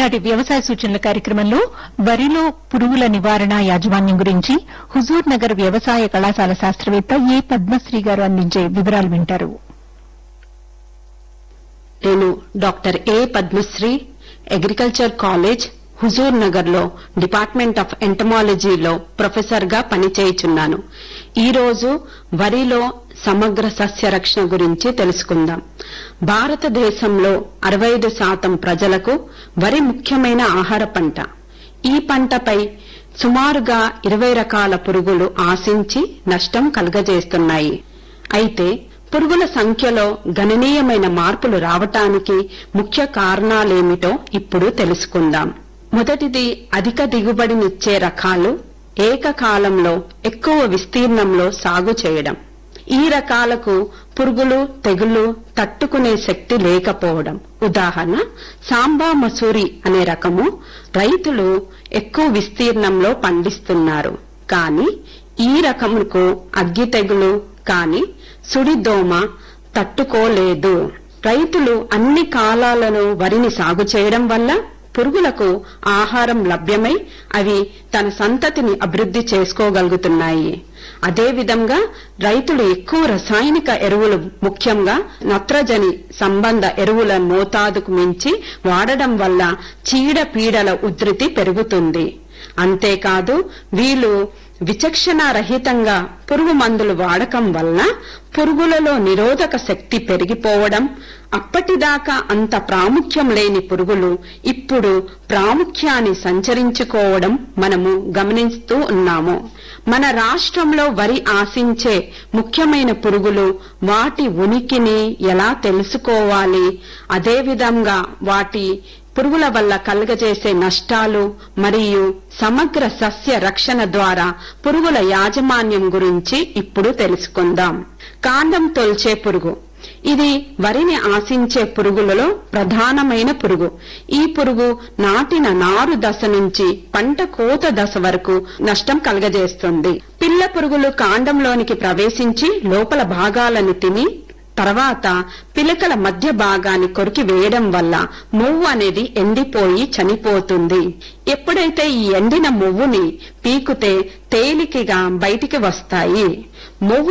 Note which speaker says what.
Speaker 1: ఈనాటి వ్యవసాయ సూచనల కార్యక్రమంలో వరిలో పురుగుల నివారణ యాజమాన్యం గురించి హుజూర్ నగర్ వ్యవసాయ కళాశాల శాస్త్రవేత్త ఏ పద్మశ్రీ గారు అందించే వివరాలు వింటారు
Speaker 2: నేను doctor A Padmasri agriculture college Huzur Nagar లో డిపార్ట్మెంట్ ఆఫ్ ఎంటమాలజీలో ప్రొఫెసర్ గా పనిచేయుచున్నాను ఈ రోజు వరిలో సమగ్ర సస్య రక్షణ గురించి తెలుసుకుందాం భారతదేశంలో అరవై శాతం ప్రజలకు వరి ముఖ్యమైన ఆహార పంట ఈ పంటపై సుమారుగా ఇరవై రకాల పురుగులు ఆశించి నష్టం కలుగజేస్తున్నాయి అయితే పురుగుల సంఖ్యలో గణనీయమైన మార్పులు రావటానికి ముఖ్య కారణాలేమిటో ఇప్పుడు తెలుసుకుందాం మొదటిది అధిక దిగుబడినిచ్చే రకాలు ఏకకాలంలో ఎక్కువ విస్తీర్ణంలో సాగు చేయడం ఈ రకాలకు పురుగులు తెగులు తట్టుకునే శక్తి లేకపోవడం ఉదాహరణ సాంబా మసూరి అనే రకము రైతులు ఎక్కువ విస్తీర్ణంలో పండిస్తున్నారు కానీ ఈ రకముకు అగ్గి తెగులు కాని సుడిదోమ తట్టుకోలేదు రైతులు అన్ని కాలాలను వరిని సాగు చేయడం వల్ల పురుగులకు ఆహారం లభ్యమై అవి తన సంతతిని అభివృద్ధి చేసుకోగలుగుతున్నాయి అదేవిధంగా రైతులు ఎక్కువ రసాయనిక ఎరువులు ముఖ్యంగా నత్రజని సంబంధ ఎరువుల మోతాదుకు మించి వాడడం వల్ల చీడ పీడల ఉధృతి పెరుగుతుంది అంతేకాదు వీళ్ళు విచక్షణ రహితంగా పురుగు మందులు వాడకం వల్ల పురుగులలో నిరోధక శక్తి పెరిగిపోవడం అప్పటిదాకా అంత ప్రాముఖ్యం లేని పురుగులు ఇప్పుడు ప్రాముఖ్యాన్ని సంచరించుకోవడం మనము గమనిస్తూ ఉన్నాము మన రాష్ట్రంలో వరి ఆశించే ముఖ్యమైన పురుగులు వాటి ఉనికిని ఎలా తెలుసుకోవాలి అదేవిధంగా వాటి పురుగుల వల్ల కలుగజేసే నష్టాలు మరియు సమగ్ర సస్య రక్షణ ద్వారా పురుగుల యాజమాన్యం గురించి ఇప్పుడు తెలుసుకుందాం కాండం తొల్చే పురుగు ఇది వరిని ఆశించే పురుగులలో ప్రధానమైన పురుగు ఈ పురుగు నాటిన నారు దశ నుంచి పంట కోత దశ వరకు నష్టం కలగజేస్తుంది పిల్ల పురుగులు కాండంలోనికి ప్రవేశించి లోపల భాగాలను తిని తర్వాత పిలకల మధ్య భాగాన్ని కొరికి వేయడం వల్ల మొవ్వు అనేది ఎండిపోయి చనిపోతుంది ఎప్పుడైతే ఈ ఎండిన మొవ్వుని పీకుతే తేలికగా బయటికి వస్తాయి మొవ్వు